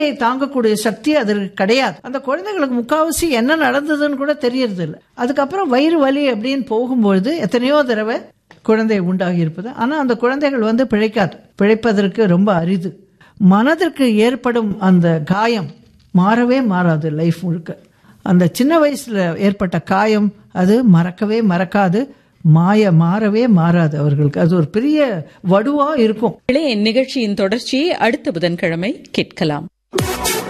தாங்கக்கூடிய சக்தி அதற்கு கிடையாது அந்த குழந்தைகளுக்கு முக்காவாசி என்ன நடந்ததுன்னு கூட தெரியறது இல்லை அதுக்கப்புறம் வயிறு வலி அப்படின்னு போகும்பொழுது எத்தனையோ தடவை குழந்தை உண்டாகி இருப்பது ஆனால் அந்த குழந்தைகள் வந்து பிழைக்காது பிழைப்பதற்கு ரொம்ப அரிது மனதிற்கு ஏற்படும் அந்த காயம் மாறவே மாறாது லைஃப் முழுக்க அந்த சின்ன வயசுல ஏற்பட்ட காயம் அது மறக்கவே மறக்காது மாய மாறவே மாறாது அவர்களுக்கு அது ஒரு பெரிய வடுவா இருக்கும் இளைய நிகழ்ச்சியின் தொடர்ச்சியை அடுத்த புதன்கிழமை கேட்கலாம்